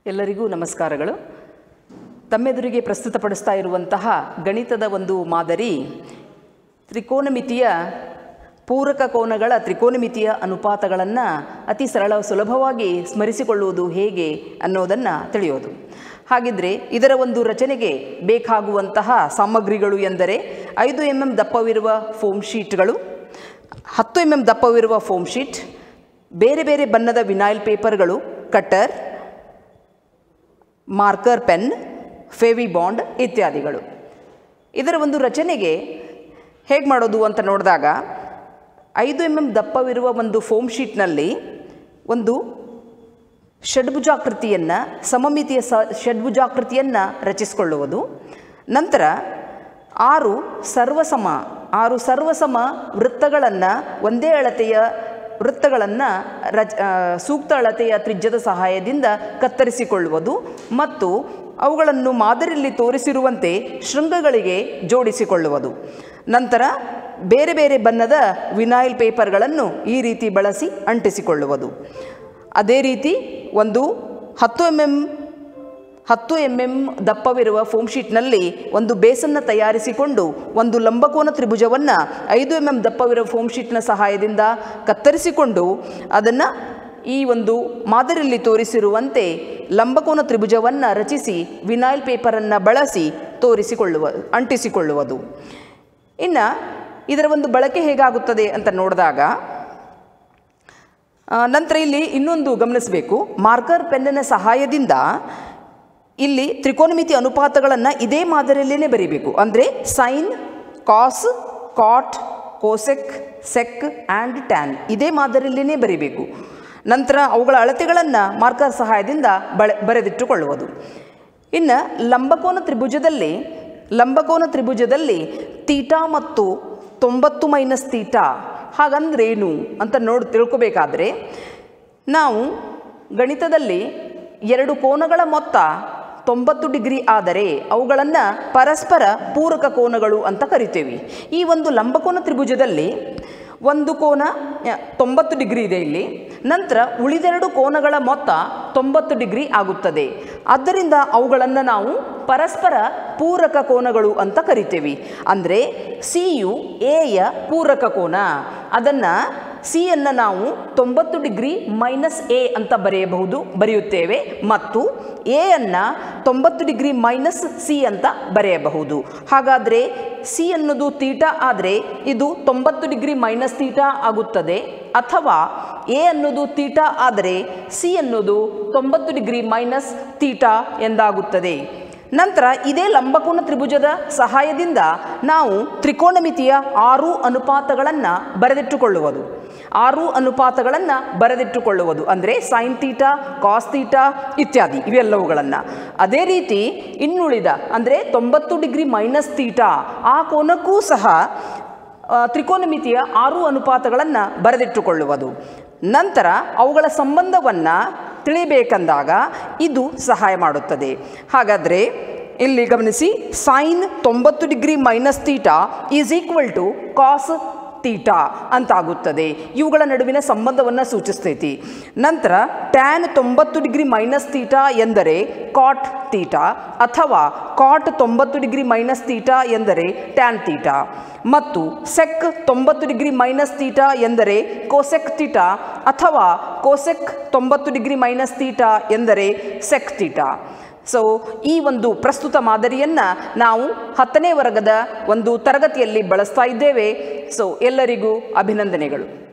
ಎಲ್ಲರಿಗೂ ನಮಸ್ಕಾರಗಳು ತಮ್ಮೆದುರಿಗೆ ಪ್ರಸ್ತುತಪಡಿಸ್ತಾ ಇರುವಂತಹ ಗಣಿತದ ಒಂದು ಮಾದರಿ ತ್ರಿಕೋನಮಿತಿಯ ಪೂರಕ ಕೋನಗಳ ತ್ರಿಕೋನಮಿತಿಯ ಅನುಪಾತಗಳನ್ನು ಅತಿ ಸರಳ ಸುಲಭವಾಗಿ ಸ್ಮರಿಸಿಕೊಳ್ಳುವುದು ಹೇಗೆ ಅನ್ನೋದನ್ನು ತಿಳಿಯೋದು ಹಾಗಿದ್ರೆ ಇದರ ಒಂದು ರಚನೆಗೆ ಬೇಕಾಗುವಂತಹ ಸಾಮಗ್ರಿಗಳು ಎಂದರೆ ಐದು ಎಮ್ ಎಮ್ ದಪ್ಪವಿರುವ ಫೋಮ್ ಶೀಟ್ಗಳು ಹತ್ತು ಎಮ್ ಎಮ್ ದಪ್ಪವಿರುವ ಫೋಮ್ ಶೀಟ್ ಬೇರೆ ಬೇರೆ ಬಣ್ಣದ ವಿನಾಯಿಲ್ ಪೇಪರ್ಗಳು cutter marker pen Fevibond ಇತ್ಯಾದಿಗಳು ಇದರ ಒಂದು ರಚನೆಗೆ ಹೇಗೆ ಮಾಡೋದು ಅಂತ ನೋಡಿದಾಗ ಐದು ಎಮ್ ಎಮ್ ದಪ್ಪವಿರುವ ಒಂದು ಫೋಮ್ ಶೀಟ್ನಲ್ಲಿ ಒಂದು ಷಡ್ಭುಜಾಕೃತಿಯನ್ನು ಸಮಮಿತಿಯ ಸ ಷಡ್ಭುಜಾಕೃತಿಯನ್ನು ರಚಿಸಿಕೊಳ್ಳುವುದು ನಂತರ ಆರು ಸರ್ವಸಮ ಆರು ಸರ್ವಸಮ ವೃತ್ತಗಳನ್ನು ಒಂದೇ ಅಳತೆಯ ವೃತ್ತಗಳನ್ನು ರಚ ಆ, ಸೂಕ್ತ ಅಳತೆಯ ತ್ರಿಜ್ಯದ ಸಹಾಯದಿಂದ ಕತ್ತರಿಸಿಕೊಳ್ಳುವುದು ಮತ್ತು ಅವುಗಳನ್ನು ಮಾದರಿಯಲ್ಲಿ ತೋರಿಸಿರುವಂತೆ ಶೃಂಗಗಳಿಗೆ ಜೋಡಿಸಿಕೊಳ್ಳುವುದು ನಂತರ ಬೇರೆ ಬೇರೆ ಬಣ್ಣದ ವಿನಾಯಿಲ್ ಪೇಪರ್ಗಳನ್ನು ಈ ರೀತಿ ಬಳಸಿ ಅಂಟಿಸಿಕೊಳ್ಳುವುದು ಅದೇ ರೀತಿ ಒಂದು ಹತ್ತು ಎಮ್ ಎಮ್ ಹತ್ತು ಎಮ್ ಎಮ್ ದಪ್ಪವಿರುವ ಫೋಮ್ ಶೀಟ್ನಲ್ಲಿ ಒಂದು ಬೇಸನ್ನು ತಯಾರಿಸಿಕೊಂಡು ಒಂದು ಲಂಬಕೋನ ತ್ರಿಭುಜವನ್ನು ಐದು ಎಮ್ ಎಮ್ ದಪ್ಪವಿರುವ ಫೋಮ್ ಶೀಟ್ನ ಸಹಾಯದಿಂದ ಕತ್ತರಿಸಿಕೊಂಡು ಅದನ್ನು ಈ ಒಂದು ಮಾದರಿಯಲ್ಲಿ ತೋರಿಸಿರುವಂತೆ ಲಂಬಕೋನ ತ್ರಿಭುಜವನ್ನು ರಚಿಸಿ ವಿನಾಯಿಲ್ ಪೇಪರನ್ನು ಬಳಸಿ ತೋರಿಸಿಕೊಳ್ಳುವ ಅಂಟಿಸಿಕೊಳ್ಳುವುದು ಇನ್ನು ಇದರ ಒಂದು ಬಳಕೆ ಹೇಗಾಗುತ್ತದೆ ಅಂತ ನೋಡಿದಾಗ ಆ, ನಂತರ ಇಲ್ಲಿ ಇನ್ನೊಂದು ಗಮನಿಸಬೇಕು ಮಾರ್ಕರ್ ಪೆನ್ನಿನ ಸಹಾಯದಿಂದ ಇಲ್ಲಿ ತ್ರಿಕೋನಮಿತಿ ಅನುಪಾತಗಳನ್ನು ಇದೇ ಮಾದರಿಯಲ್ಲೇ ಬರೀಬೇಕು ಅಂದರೆ sine cos cot cosec sec and tan ಇದೇ ಮಾದರಿಯಲ್ಲೇ ಬರೀಬೇಕು ನಂತರ ಅವುಗಳ ಅಳತೆಗಳನ್ನು ಮಾರ್ಕರ್ ಸಹಾಯದಿಂದ ಬಳೆ ಬರೆದಿಟ್ಟುಕೊಳ್ಳುವುದು ಇನ್ನು ಲಂಬಕೋನ ತ್ರಿಭುಜದಲ್ಲಿ ಲಂಬಕೋನ ತ್ರಿಭುಜದಲ್ಲಿ ತೀಟಾ ಮತ್ತು ತೊಂಬತ್ತು ಮೈನಸ್ ತೀಟಾ ಹಾಗಂದ್ರೇನು ಅಂತ ನೋಡಿ ತಿಳ್ಕೊಬೇಕಾದ್ರೆ ನಾವು ಗಣಿತದಲ್ಲಿ ಎರಡು ಕೋನಗಳ ಮೊತ್ತ ತೊಂಬತ್ತು ಡಿಗ್ರಿ ಆದರೆ ಅವುಗಳನ್ನು ಪರಸ್ಪರ ಪೂರಕ ಕೋನಗಳು ಅಂತ ಕರಿತೇವೆ ಈ ಒಂದು ಲಂಬಕೋನ ತ್ರಿಭುಜದಲ್ಲಿ ಒಂದು ಕೋನ ಆ, ತೊಂಬತ್ತು ಡಿಗ್ರಿ ಇದೆ ಇಲ್ಲಿ ನಂತರ ಉಳಿದೆರಡು ಕೋನಗಳ ಮೊತ್ತ ತೊಂಬತ್ತು ಡಿಗ್ರಿ ಆಗುತ್ತದೆ ಆದ್ದರಿಂದ ಅವುಗಳನ್ನು ನಾವು ಪರಸ್ಪರ ಪೂರಕ ಕೋನಗಳು ಅಂತ ಕರಿತೇವೆ ಅಂದರೆ ಸಿ ಯು ಎಯ ಪೂರಕ ಕೋನ ಅದನ್ನು ಸಿಯನ್ನು ನಾವು ತೊಂಬತ್ತು ಡಿಗ್ರಿ ಮೈನಸ್ ಎ ಅಂತ ಬರೆಯಬಹುದು ಬರೆಯುತ್ತೇವೆ ಮತ್ತು ಎ ಅನ್ನು ತೊಂಬತ್ತು ಡಿಗ್ರಿ ಮೈನಸ್ ಸಿ ಅಂತ ಬರೆಯಬಹುದು ಹಾಗಾದರೆ ಸಿ ಅನ್ನೋದು ತೀಟಾ ಆದರೆ ಇದು ತೊಂಬತ್ತು ಡಿಗ್ರಿ ಮೈನಸ್ ತೀಟಾ ಆಗುತ್ತದೆ ಅಥವಾ ಎ ಅನ್ನೋದು ತೀಟಾ ಆದರೆ ಸಿ ಅನ್ನೋದು ತೊಂಬತ್ತು ಡಿಗ್ರಿ ಮೈನಸ್ ತೀಟಾ ಎಂದಾಗುತ್ತದೆ ನಂತರ ಇದೇ ಲಂಬಕೋನ ತ್ರಿಭುಜದ ಸಹಾಯದಿಂದ ನಾವು ತ್ರಿಕೋನಮಿತಿಯ ಆರು ಅನುಪಾತಗಳನ್ನು ಬರೆದಿಟ್ಟುಕೊಳ್ಳುವುದು ಆರು ಅನುಪಾತಗಳನ್ನು ಬರೆದಿಟ್ಟುಕೊಳ್ಳುವುದು ಅಂದರೆ ಸೈನ್ ತೀಟಾ ಕಾಸ್ ತೀಟಾ ಇತ್ಯಾದಿ ಇವೆಲ್ಲವುಗಳನ್ನು ಅದೇ ರೀತಿ ಇನ್ನುಳಿದ ಅಂದರೆ ತೊಂಬತ್ತು ಡಿಗ್ರಿ ಮೈನಸ್ ತೀಟಾ ಆ ಕೋನಕ್ಕೂ ಸಹ ಆ, ತ್ರಿಕೋನಮಿತಿಯ ಆರು ಅನುಪಾತಗಳನ್ನು ಬರೆದಿಟ್ಟುಕೊಳ್ಳುವುದು ನಂತರ ಅವುಗಳ ಸಂಬಂಧವನ್ನು ತಿಳಿಬೇಕೆಂದಾಗ ಇದು ಸಹಾಯ ಮಾಡುತ್ತದೆ ಹಾಗಾದರೆ ಇಲ್ಲಿ ಗಮನಿಸಿ ಸೈನ್ ತೊಂಬತ್ತು degree minus theta is equal to cos theta ಅಂತಾಗುತ್ತದೆ ಇವುಗಳ ನಡುವಿನ ಸಂಬಂಧವನ್ನು ಸೂಚಿಸ್ತೈತಿ ನಂತರ ಟ್ಯಾನ್ ತೊಂಬತ್ತು ಡಿಗ್ರಿ ಮೈನಸ್ ತೀಟಾ ಎಂದರೆ ಕಾಟ್ ತೀಟಾ ಅಥವಾ ಕಾಟ್ ತೊಂಬತ್ತು ಡಿಗ್ರಿ ಮೈನಸ್ ತೀಟಾ ಎಂದರೆ ಟ್ಯಾನ್ ತೀಟಾ ಮತ್ತು ಸೆಕ್ ತೊಂಬತ್ತು ಡಿಗ್ರಿ ಮೈನಸ್ ತೀಟಾ ಎಂದರೆ ಕೋಸೆಕ್ ತೀಟಾ ಅಥವಾ ಕೋಸೆಕ್ ತೊಂಬತ್ತು ಡಿಗ್ರಿ ಮೈನಸ್ ತೀಟಾ ಎಂದರೆ ಸೆಕ್ ತೀಟಾ ಸೊ ಈ ಒಂದು ಪ್ರಸ್ತುತ ಮಾದರಿಯನ್ನು ನಾವು ಹತ್ತನೇ ವರ್ಗದ ಒಂದು ತರಗತಿಯಲ್ಲಿ ಬಳಸ್ತಾ ಇದ್ದೇವೆ ಸೊ ಎಲ್ಲರಿಗೂ ಅಭಿನಂದನೆಗಳು